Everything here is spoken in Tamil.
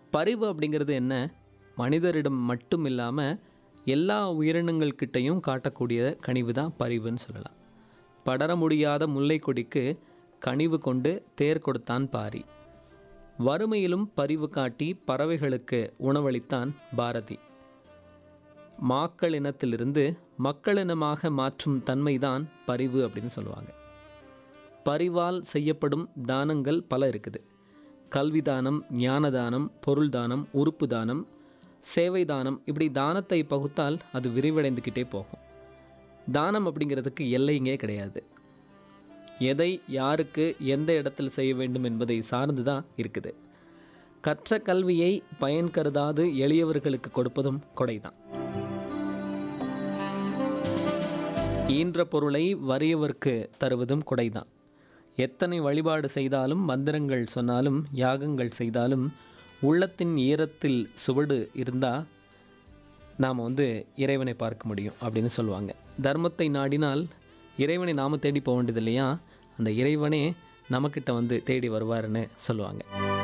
பரிவு அப்படிங்கிறது என்ன மனிதரிடம் மட்டும் இல்லாமல் எல்லா உயிரினங்கள்கிட்டையும் காட்டக்கூடிய கனிவு தான் பரிவுன்னு சொல்லலாம் படர முடியாத முல்லை கொடிக்கு கனிவு கொண்டு தேர் கொடுத்தான் பாரி வறுமையிலும் பரிவு காட்டி பறவைகளுக்கு உணவளித்தான் பாரதி மாக்கள் இனத்திலிருந்து மக்களினமாக மாற்றும் தன்மைதான் பரிவு அப்படின்னு சொல்லுவாங்க பரிவால் செய்யப்படும் தானங்கள் பல இருக்குது கல்வி தானம் ஞான தானம் பொருள் தானம் உறுப்பு தானம் சேவை தானம் இப்படி தானத்தை பகுத்தால் அது விரிவடைந்துக்கிட்டே போகும் தானம் அப்படிங்கிறதுக்கு எல்லைங்கே கிடையாது எதை யாருக்கு எந்த இடத்தில் செய்ய வேண்டும் என்பதை சார்ந்து தான் இருக்குது கற்ற கல்வியை பயன் கருதாது எளியவர்களுக்கு கொடுப்பதும் கொடைதான் ஈன்ற பொருளை வறியவர்க்கு தருவதும் கொடைதான் எத்தனை வழிபாடு செய்தாலும் மந்திரங்கள் சொன்னாலும் யாகங்கள் செய்தாலும் உள்ளத்தின் ஈரத்தில் சுவடு இருந்தால் நாம் வந்து இறைவனை பார்க்க முடியும் அப்படின்னு சொல்லுவாங்க தர்மத்தை நாடினால் இறைவனை நாம் தேடி போக வேண்டியது இல்லையா அந்த இறைவனே நமக்கிட்ட வந்து தேடி வருவாருன்னு சொல்லுவாங்க